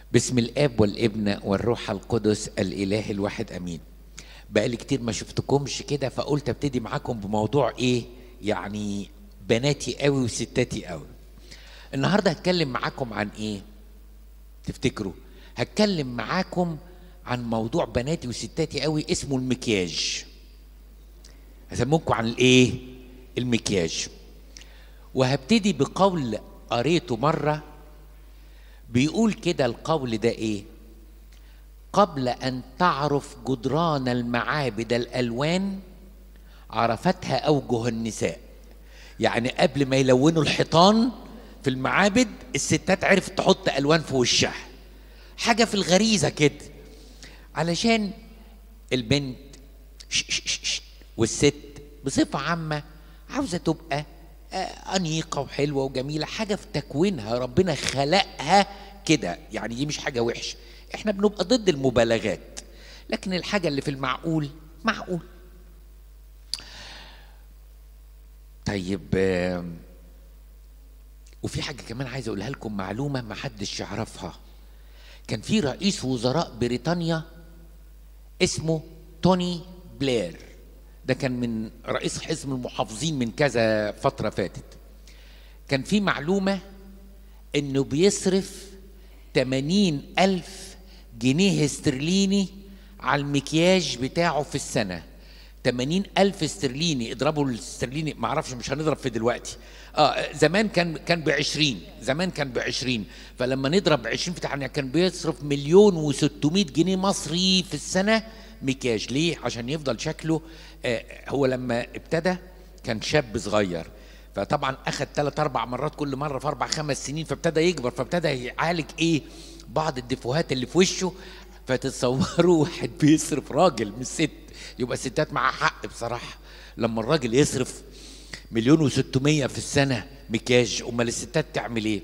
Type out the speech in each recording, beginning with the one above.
باسم الاب والابن والروح القدس الاله الواحد امين بقالي كتير ما شفتكمش كده فقلت ابتدي معاكم بموضوع ايه يعني بناتي قوي وستاتي قوي النهارده هتكلم معاكم عن ايه تفتكروا هتكلم معاكم عن موضوع بناتي وستاتي قوي اسمه المكياج هسموكم عن الايه المكياج وهبتدي بقول قريته مره بيقول كده القول ده ايه قبل ان تعرف جدران المعابد الالوان عرفتها اوجه النساء يعني قبل ما يلونوا الحيطان في المعابد الستات عرفت تحط الوان في وشها حاجه في الغريزه كده علشان البنت ش ش ش ش والست بصفه عامه عاوزه تبقى أنيقة وحلوة وجميلة حاجة في تكوينها ربنا خلقها كده يعني دي مش حاجة وحشة احنا بنبقى ضد المبالغات لكن الحاجة اللي في المعقول معقول طيب وفي حاجة كمان عايز أقولها لكم معلومة ما حدش يعرفها كان في رئيس وزراء بريطانيا اسمه توني بلير ده كان من رئيس حزب المحافظين من كذا فترة فاتت كان في معلومة انه بيصرف 80 ألف جنيه استرليني على المكياج بتاعه في السنة 80 ألف استرليني اضربوا الاسترليني ما اعرفش مش هنضرب في دلوقتي اه زمان كان كان ب 20 زمان كان ب 20 فلما نضرب 20 في يعني كان بيصرف مليون و600 جنيه مصري في السنه مكياج ليه عشان يفضل شكله آه هو لما ابتدى كان شاب صغير فطبعا اخذ ثلاث اربع مرات كل مره في اربع خمس سنين فابتدى يكبر فابتدى يعالج ايه بعض الدفوهات اللي في وشه فتتصوروا واحد بيصرف راجل مش ست يبقى الستات معاها حق بصراحه لما الراجل يصرف مليون وستمية في السنه مكياج امال الستات تعمل ايه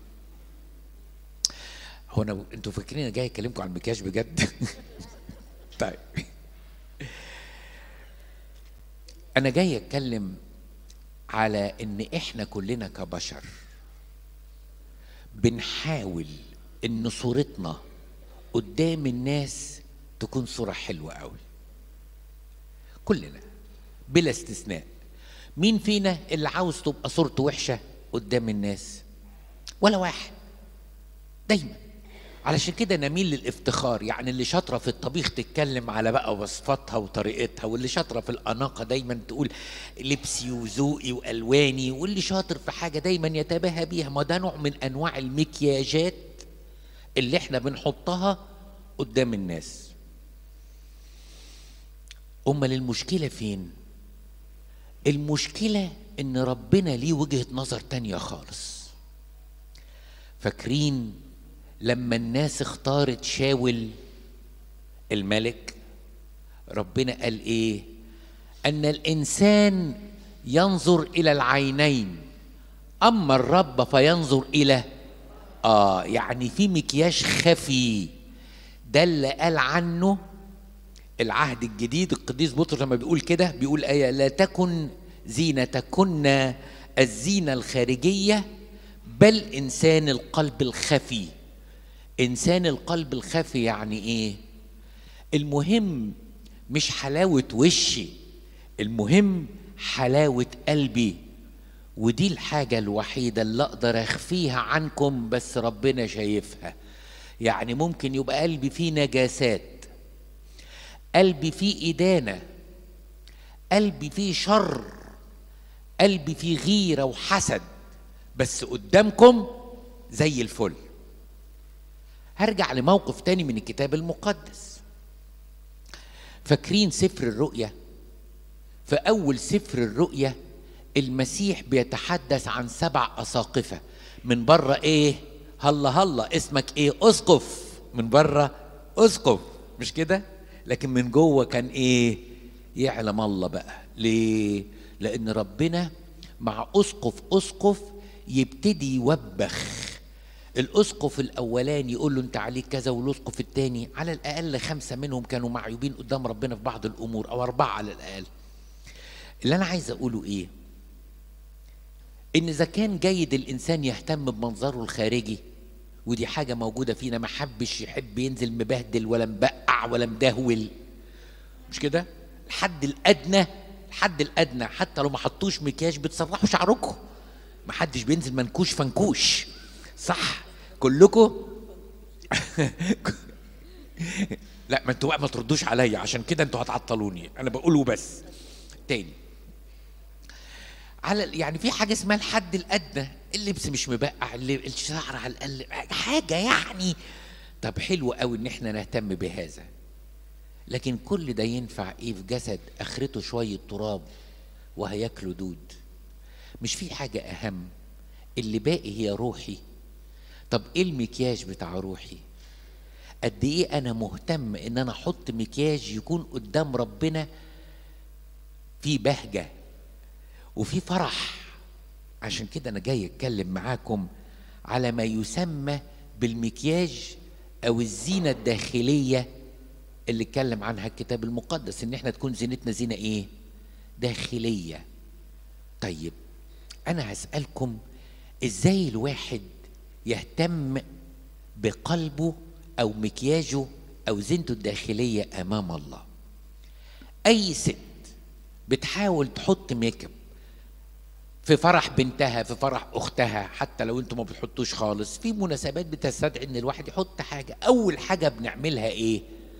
هو انا انتوا فاكرين انا جاي اكلمكم عن المكياج بجد طيب انا جاي اتكلم على ان احنا كلنا كبشر بنحاول ان صورتنا قدام الناس تكون صورة حلوة قوي كلنا بلا استثناء مين فينا اللي عاوز تبقى صورته وحشة قدام الناس ولا واحد دايما علشان كده نميل للافتخار يعني اللي شاطره في الطبيخ تتكلم على بقى وصفاتها وطريقتها واللي شاطره في الاناقه دايما تقول لبسي وذوقي والواني واللي شاطر في حاجه دايما يتباهى بيها ما ده نوع من انواع المكياجات اللي احنا بنحطها قدام الناس امال المشكله فين المشكله ان ربنا ليه وجهه نظر تانية خالص فاكرين لما الناس اختارت شاول الملك ربنا قال ايه ان الانسان ينظر الى العينين اما الرب فينظر الى اه يعني في مكياج خفي ده اللي قال عنه العهد الجديد القديس بطرس لما بيقول كده بيقول ايه لا تكن زينتكن الزينه الخارجيه بل انسان القلب الخفي انسان القلب الخفي يعني ايه المهم مش حلاوه وشي المهم حلاوه قلبي ودي الحاجه الوحيده اللي اقدر اخفيها عنكم بس ربنا شايفها يعني ممكن يبقى قلبي فيه نجاسات قلبي فيه ادانه قلبي فيه شر قلبي فيه غيره وحسد بس قدامكم زي الفل هرجع لموقف تاني من الكتاب المقدس فاكرين سفر الرؤيا في أول سفر الرؤيا المسيح بيتحدث عن سبع أساقفة من بره إيه هلا هلا اسمك إيه أسقف من بره أسقف مش كده لكن من جوه كان إيه يعلم الله بقى ليه لأن ربنا مع أسقف أسقف يبتدي يوبخ الاسقف الاولاني يقول له انت عليك كذا والاسقف الثاني على الاقل خمسه منهم كانوا معيوبين قدام ربنا في بعض الامور او اربعه على الاقل اللي انا عايز اقوله ايه ان اذا كان جيد الانسان يهتم بمنظره الخارجي ودي حاجة موجودة فينا ما حبش يحب ينزل مبهدل ولا مبقع ولا مدهول مش كده الحد الأدنى الحد الأدنى حتى لو ما حطوش مكياج بتسرحوا شعركم ما حدش بينزل منكوش فنكوش صح كلكم لا ما انتوا بقى ما تردوش عليا عشان كده انتوا هتعطلوني انا بقوله بس تاني على يعني في حاجه اسمها الحد الادنى اللبس مش مبقع اللي- الشعر على الاقل حاجه يعني طب حلو قوي ان احنا نهتم بهذا لكن كل ده ينفع ايه في جسد اخرته شويه تراب وهياكله دود مش في حاجه اهم اللي باقي هي روحي طب ايه المكياج بتاع روحي قد ايه انا مهتم ان انا احط مكياج يكون قدام ربنا في بهجه وفي فرح عشان كده انا جاي اتكلم معاكم على ما يسمى بالمكياج او الزينه الداخليه اللي اتكلم عنها الكتاب المقدس ان احنا تكون زينتنا زينه ايه داخليه طيب انا هسالكم ازاي الواحد يهتم بقلبه او مكياجه او زينته الداخليه امام الله اي ست بتحاول تحط ميك اب في فرح بنتها في فرح اختها حتى لو انتم ما بتحطوش خالص في مناسبات بتستدعي ان الواحد يحط حاجه اول حاجه بنعملها ايه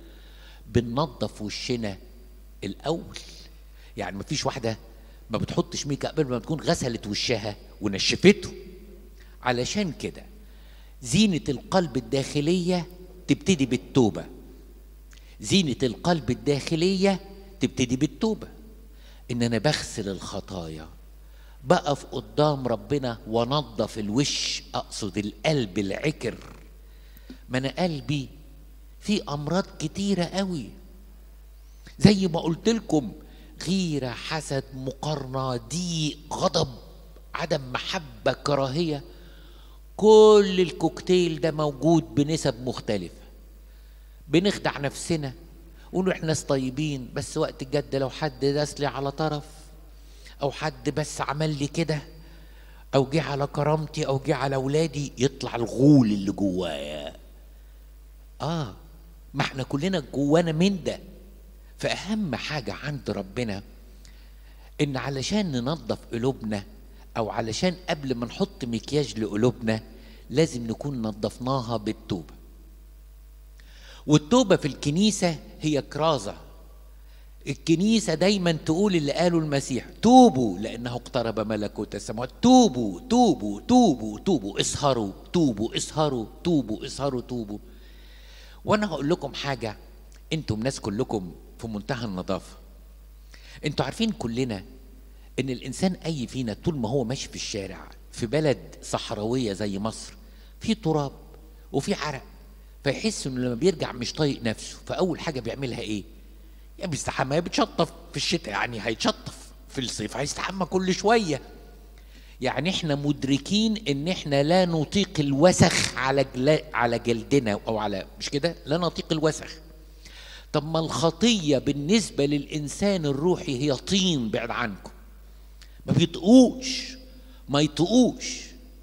بننظف وشنا الاول يعني ما فيش واحده ما بتحطش ميك اب قبل ما تكون غسلت وشها ونشفته علشان كده زينه القلب الداخليه تبتدي بالتوبه زينه القلب الداخليه تبتدي بالتوبه ان انا بغسل الخطايا بقف قدام ربنا ونظف الوش اقصد القلب العكر ما انا قلبي في امراض كتيره قوي زي ما قلت لكم غيره حسد مقارنه ضيق غضب عدم محبه كراهيه كل الكوكتيل ده موجود بنسب مختلفه بنخدع نفسنا ونقول احنا ناس طيبين بس وقت الجد لو حد داس لي على طرف او حد بس عمل لي كده او جه على كرامتي او جه على اولادي يطلع الغول اللي جوايا اه ما احنا كلنا جوانا من ده فاهم حاجه عند ربنا ان علشان ننظف قلوبنا او علشان قبل ما نحط مكياج لقلوبنا لازم نكون نظفناها بالتوبه والتوبه في الكنيسه هي كرازه الكنيسة دايما تقول اللي قاله المسيح توبوا لأنه اقترب ملكوت السماوات توبوا توبوا توبوا توبوا اسهروا توبوا اسهروا توبوا اسهروا توبوا وأنا هقول لكم حاجة أنتم ناس كلكم في منتهى النظافة أنتوا عارفين كلنا إن الإنسان أي فينا طول ما هو ماشي في الشارع في بلد صحراوية زي مصر في تراب وفي عرق فيحس إنه لما بيرجع مش طايق نفسه فأول حاجة بيعملها إيه؟ يا بيستحمى يا بتشطف في الشتاء يعني هيتشطف في الصيف هيستحمى كل شويه يعني احنا مدركين ان احنا لا نطيق الوسخ على جل... على جلدنا او على مش كده لا نطيق الوسخ طب ما الخطيه بالنسبه للانسان الروحي هي طين بعد عنكم ما بيطقوش ما يطقوش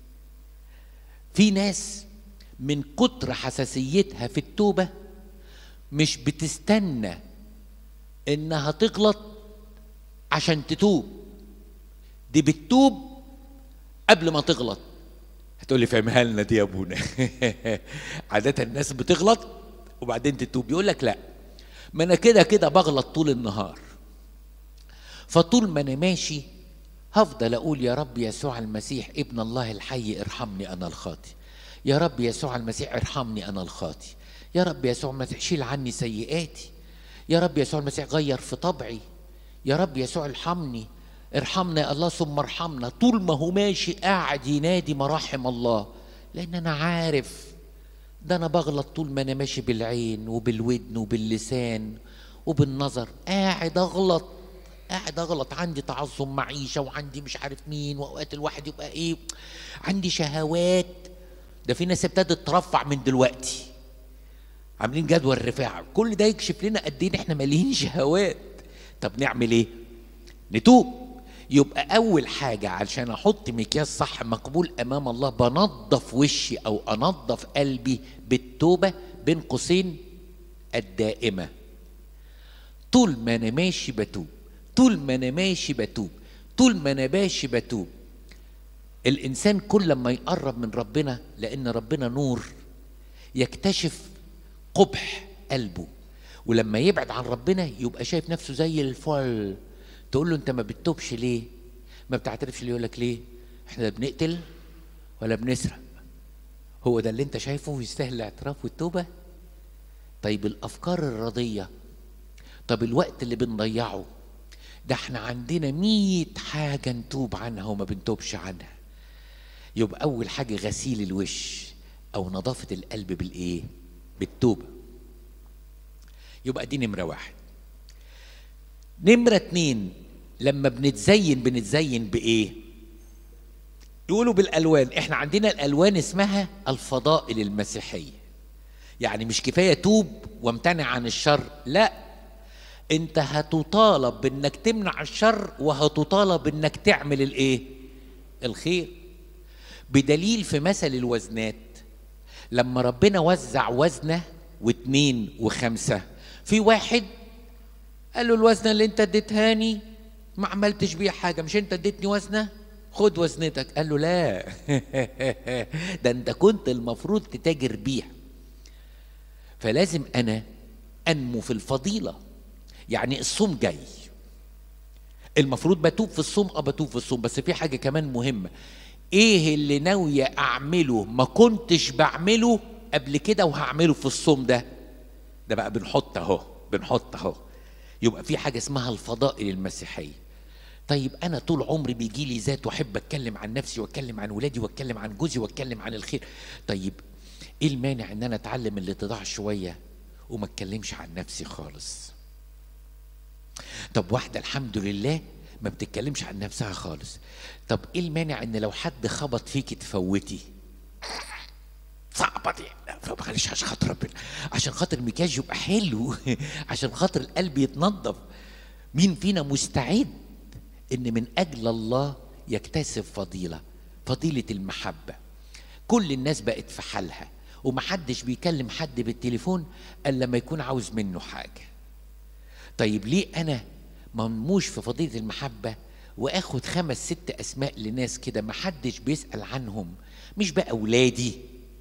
في ناس من كتر حساسيتها في التوبه مش بتستنى انها تغلط عشان تتوب دي بتتوب قبل ما تغلط هتقولي فهمها لنا دي يا ابونا عادة الناس بتغلط وبعدين تتوب يقول لك لا ما انا كده كده بغلط طول النهار فطول ما انا ماشي هفضل اقول يا رب يسوع المسيح ابن الله الحي ارحمني انا الخاطي يا رب يسوع المسيح ارحمني انا الخاطي يا رب يسوع المسيح شيل عني سيئاتي يا رب يسوع المسيح غير في طبعي يا رب يسوع ارحمني ارحمنا يا الله ثم ارحمنا طول ما هو ماشي قاعد ينادي مراحم الله لان انا عارف ده انا بغلط طول ما انا ماشي بالعين وبالودن وباللسان وبالنظر قاعد اغلط قاعد اغلط عندي تعظم معيشه وعندي مش عارف مين واوقات الواحد يبقى ايه عندي شهوات ده في ناس ابتدت ترفع من دلوقتي عاملين جدول رفاعة كل ده يكشف لنا قد ايه احنا مالين شهوات طب نعمل ايه نتوب يبقى اول حاجه علشان احط مكياج صح مقبول امام الله بنظف وشي او انظف قلبي بالتوبه بين قوسين الدائمه طول ما انا ماشي بتوب طول ما انا ماشي بتوب طول ما انا ماشي بتوب الانسان كل ما يقرب من ربنا لان ربنا نور يكتشف قبح قلبه ولما يبعد عن ربنا يبقى شايف نفسه زي الفل تقول له انت ما بتتوبش ليه ما بتعترفش ليه يقول لك ليه احنا لا بنقتل ولا بنسرق هو ده اللي انت شايفه يستاهل الاعتراف والتوبه طيب الافكار الرضيه طب الوقت اللي بنضيعه ده احنا عندنا مية حاجة نتوب عنها وما بنتوبش عنها يبقى أول حاجة غسيل الوش أو نظافة القلب بالإيه؟ بالتوبة يبقى دي نمرة واحد نمرة اتنين لما بنتزين بنتزين بإيه؟ يقولوا بالألوان احنا عندنا الألوان اسمها الفضائل المسيحية يعني مش كفاية توب وامتنع عن الشر لا انت هتطالب بانك تمنع الشر وهتطالب انك تعمل الايه الخير بدليل في مثل الوزنات لما ربنا وزع وزنه واتنين وخمسة في واحد قال له الوزنة اللي انت اديتهاني ما عملتش بيها حاجة مش انت اديتني وزنة خد وزنتك قال له لا ده انت كنت المفروض تتاجر بيها فلازم انا انمو في الفضيله يعني الصوم جاي المفروض بتوب في الصوم اه بتوب في الصوم بس في حاجه كمان مهمه ايه اللي ناويه اعمله ما كنتش بعمله قبل كده وهعمله في الصوم ده ده بقى بنحط اهو بنحط اهو يبقى في حاجه اسمها الفضائل المسيحيه طيب انا طول عمري بيجي لي ذات واحب اتكلم عن نفسي واتكلم عن ولادي واتكلم عن جوزي واتكلم عن الخير طيب ايه المانع ان انا اتعلم الاتضاع شويه وما اتكلمش عن نفسي خالص طب واحدة الحمد لله ما بتتكلمش عن نفسها خالص طب ايه المانع ان لو حد خبط فيك تفوتي صعبة دي فمعلش عشان خاطر ربنا عشان خاطر المكياج يبقى حلو عشان خاطر القلب يتنظف مين فينا مستعد ان من اجل الله يكتسب فضيلة فضيلة المحبة كل الناس بقت في حالها ومحدش بيكلم حد بالتليفون الا لما يكون عاوز منه حاجه طيب ليه انا منموش في فضيله المحبه واخد خمس ست اسماء لناس كده محدش بيسال عنهم مش بقى اولادي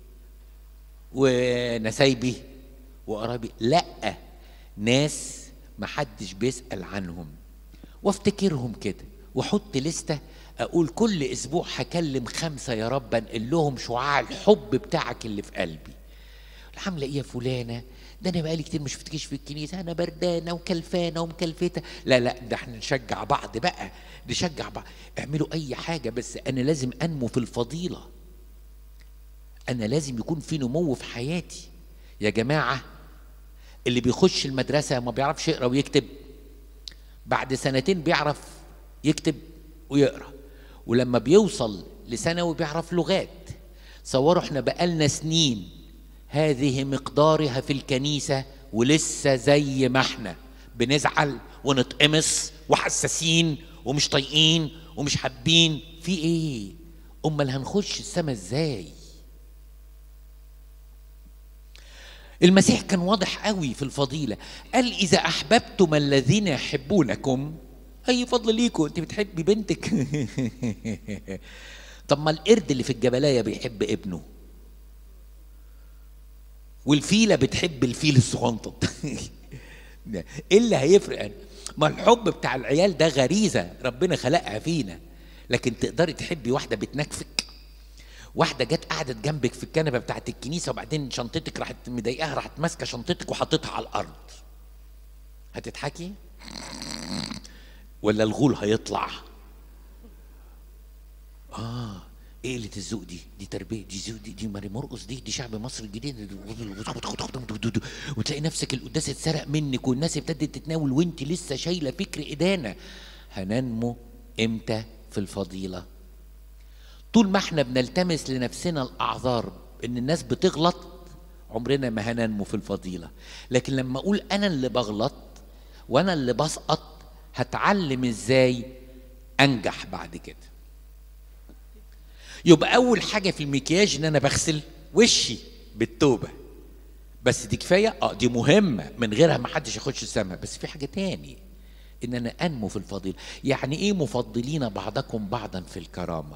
ونسايبي وقرايبي لا ناس محدش بيسال عنهم وافتكرهم كده واحط لسته اقول كل اسبوع هكلم خمسه يا رب انقل لهم شعاع الحب بتاعك اللي في قلبي عامله ايه يا فلانه ده انا بقالي كتير ما شفتكيش في الكنيسه انا بردانه وكلفانه ومكلفته لا لا ده احنا نشجع بعض بقى نشجع بعض اعملوا اي حاجه بس انا لازم انمو في الفضيله انا لازم يكون في نمو في حياتي يا جماعه اللي بيخش المدرسه ما بيعرفش يقرا ويكتب بعد سنتين بيعرف يكتب ويقرا ولما بيوصل لثانوي بيعرف لغات صوروا احنا بقالنا سنين هذه مقدارها في الكنيسة ولسه زي ما احنا بنزعل ونتقمص وحساسين ومش طايقين ومش حابين في ايه امال هنخش السما ازاي المسيح كان واضح قوي في الفضيلة قال إذا أحببتم الذين يحبونكم أي فضل ليكم أنت بتحبي بنتك طب ما القرد اللي في الجبلاية بيحب ابنه والفيله بتحب الفيل الصغنطط ايه اللي هيفرق ما الحب بتاع العيال ده غريزه ربنا خلقها فينا لكن تقدري تحبي واحده بتنكفك واحده جت قعدت جنبك في الكنبه بتاعت الكنيسه وبعدين شنطتك راحت مضايقاها راحت ماسكه شنطتك وحطيتها على الارض هتضحكي ولا الغول هيطلع اه ايه قله الذوق دي دي تربيه دي ذوق دي دي ماري مرقص دي دي شعب مصر الجديد وتلاقي نفسك القداس اتسرق منك والناس ابتدت تتناول وانت لسه شايله فكر ادانه هننمو امتى في الفضيله طول ما احنا بنلتمس لنفسنا الاعذار ان الناس بتغلط عمرنا ما هننمو في الفضيله لكن لما اقول انا اللي بغلط وانا اللي بسقط هتعلم ازاي انجح بعد كده يبقى اول حاجه في المكياج ان انا بغسل وشي بالتوبه بس دي كفايه اه دي مهمه من غيرها ما حدش يخش السماء بس في حاجه تاني ان انا انمو في الفضيله يعني ايه مفضلين بعضكم بعضا في الكرامه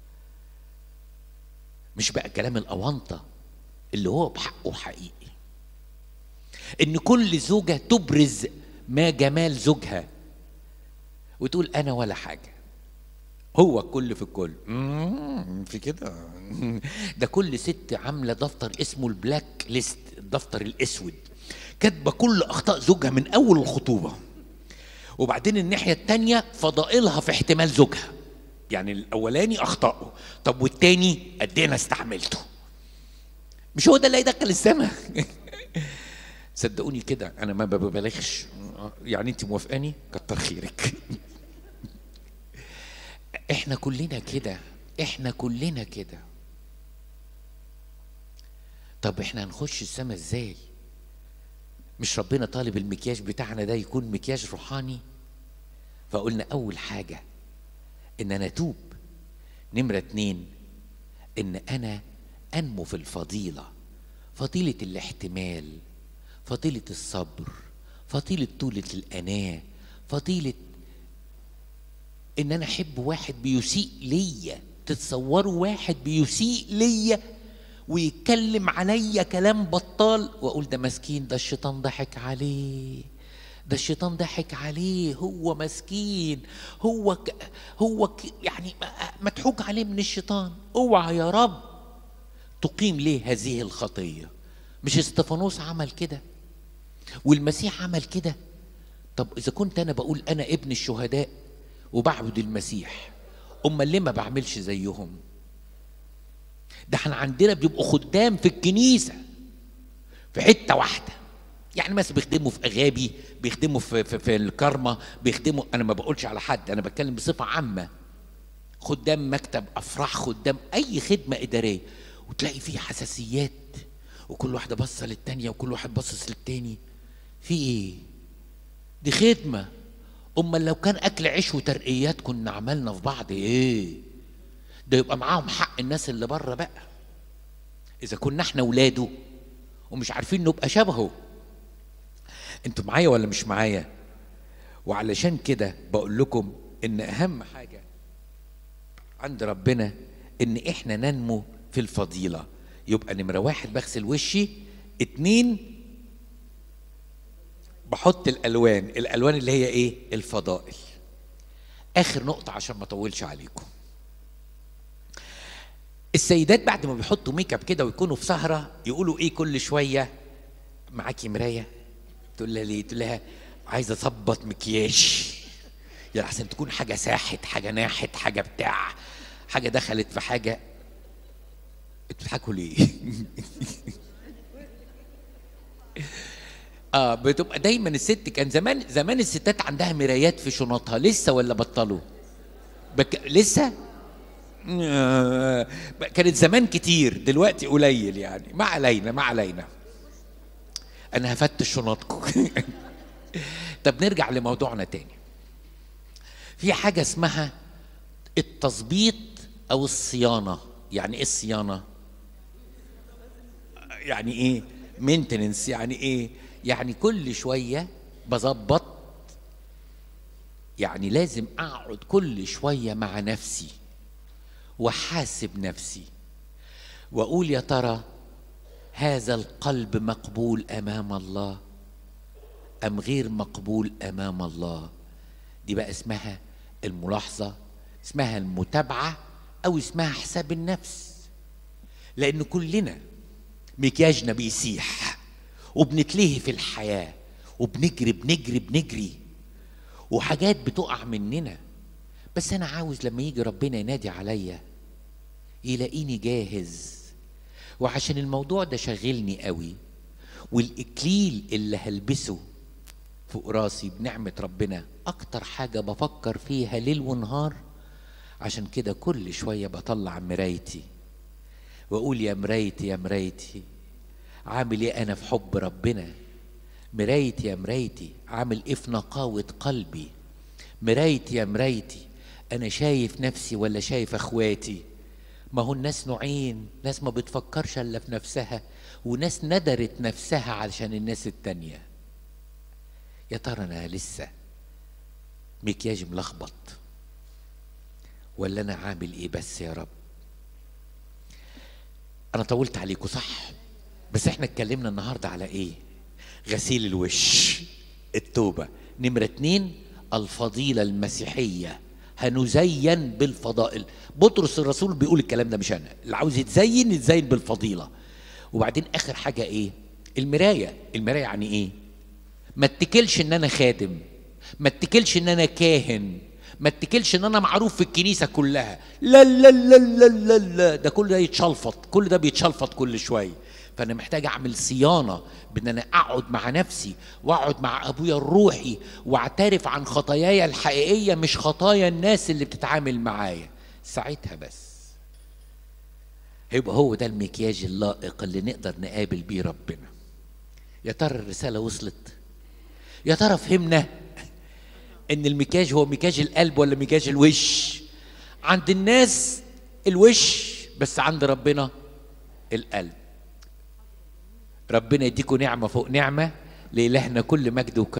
مش بقى كلام الاونطه اللي هو بحقه حقيقي ان كل زوجه تبرز ما جمال زوجها وتقول انا ولا حاجه هو الكل في الكل مم، في كده ده كل ست عامله دفتر اسمه البلاك ليست الدفتر الاسود كاتبه كل اخطاء زوجها من اول الخطوبه وبعدين الناحيه التانيه فضائلها في احتمال زوجها يعني الاولاني اخطائه طب والتاني قد ايه انا استحملته مش هو ده اللي هيدخل السما صدقوني كده انا ما ببالغش يعني انت موافقاني كتر خيرك احنا كلنا كده احنا كلنا كده طب احنا هنخش السما ازاي مش ربنا طالب المكياج بتاعنا ده يكون مكياج روحاني فقلنا اول حاجه ان انا اتوب نمره اتنين ان انا انمو في الفضيله فضيله الاحتمال فضيله الصبر فضيله طولة الاناه فضيله ان انا احب واحد بيسيء ليا تتصوروا واحد بيسيء ليا ويتكلم عليا كلام بطال واقول ده مسكين ده الشيطان ضحك عليه ده الشيطان ضحك عليه هو مسكين هو ك هو ك يعني مضحوك عليه من الشيطان اوعى يا رب تقيم ليه هذه الخطيه مش استفانوس عمل كده والمسيح عمل كده طب اذا كنت انا بقول انا ابن الشهداء وبعبد المسيح امال ليه ما بعملش زيهم ده احنا عندنا بيبقوا خدام في الكنيسه في حته واحده يعني مثلا بيخدموا في اغابي بيخدموا في في, في الكرمه بيخدموا انا ما بقولش على حد انا بتكلم بصفه عامه خدام مكتب افراح خدام اي خدمه اداريه وتلاقي فيه حساسيات وكل واحده باصه للتانيه وكل واحد باصص للتاني في ايه دي خدمه امال لو كان اكل عيش وترقيات كنا عملنا في بعض ايه ده يبقى معاهم حق الناس اللي بره بقى اذا كنا احنا ولاده ومش عارفين نبقى شبهه انتوا معايا ولا مش معايا وعلشان كده بقول لكم ان اهم حاجه عند ربنا ان احنا ننمو في الفضيله يبقى نمره واحد بغسل وشي اتنين بحط الالوان الالوان اللي هي ايه الفضائل اخر نقطه عشان ما اطولش عليكم السيدات بعد ما بيحطوا ميك اب كده ويكونوا في سهره يقولوا ايه كل شويه معاكي مرايه تقول لها ليه تقول لها عايزه اظبط مكياج يعني احسن تكون حاجه ساحت حاجه ناحت حاجه بتاع حاجه دخلت في حاجه بتضحكوا ليه اه بتبقى دايما الست كان زمان زمان الستات عندها مرايات في شنطها لسه ولا بطلوا بك... لسه آه، كانت زمان كتير دلوقتي قليل يعني ما علينا ما علينا انا هفتش شنطكم طب نرجع لموضوعنا تاني في حاجه اسمها التظبيط او الصيانه يعني ايه الصيانه يعني ايه مينتننس يعني ايه يعني كل شويه بظبط يعني لازم اقعد كل شويه مع نفسي واحاسب نفسي واقول يا ترى هذا القلب مقبول امام الله ام غير مقبول امام الله دي بقى اسمها الملاحظه اسمها المتابعه او اسمها حساب النفس لان كلنا مكياجنا بيسيح وبنتلهي في الحياه وبنجري بنجري بنجري وحاجات بتقع مننا بس انا عاوز لما يجي ربنا ينادي عليا يلاقيني جاهز وعشان الموضوع ده شغلني قوي والاكليل اللي هلبسه فوق راسي بنعمة ربنا أكتر حاجة بفكر فيها ليل ونهار عشان كده كل شوية بطلع مرايتي وأقول يا مرايتي يا مرايتي عامل إيه أنا في حب ربنا مرايتي يا مرايتي عامل إيه في نقاوة قلبي مرايتي يا مرايتي انا شايف نفسي ولا شايف اخواتي ما هو الناس نوعين ناس ما بتفكرش الا في نفسها وناس ندرت نفسها علشان الناس التانية يا ترى انا لسه مكياج ملخبط ولا انا عامل ايه بس يا رب انا طولت عليكم صح بس احنا اتكلمنا النهارده على ايه غسيل الوش التوبه نمره اتنين الفضيله المسيحيه هنزين بالفضائل بطرس الرسول بيقول الكلام ده مش انا اللي عاوز يتزين يتزين بالفضيله وبعدين اخر حاجه ايه المرايه المرايه يعني ايه ما اتكلش ان انا خادم ما اتكلش ان انا كاهن ما اتكلش ان انا معروف في الكنيسه كلها لا لا لا لا لا, لا. ده كل ده يتشلفط كل ده بيتشلفط كل شويه فانا محتاج اعمل صيانه بان انا اقعد مع نفسي واقعد مع ابويا الروحي واعترف عن خطاياي الحقيقيه مش خطايا الناس اللي بتتعامل معايا ساعتها بس هيبقى هو ده المكياج اللائق اللي نقدر نقابل بيه ربنا يا ترى الرساله وصلت يا ترى فهمنا ان المكياج هو مكياج القلب ولا مكياج الوش عند الناس الوش بس عند ربنا القلب ربنا يديكم نعمه فوق نعمه لإلهنا كل مجد وكرم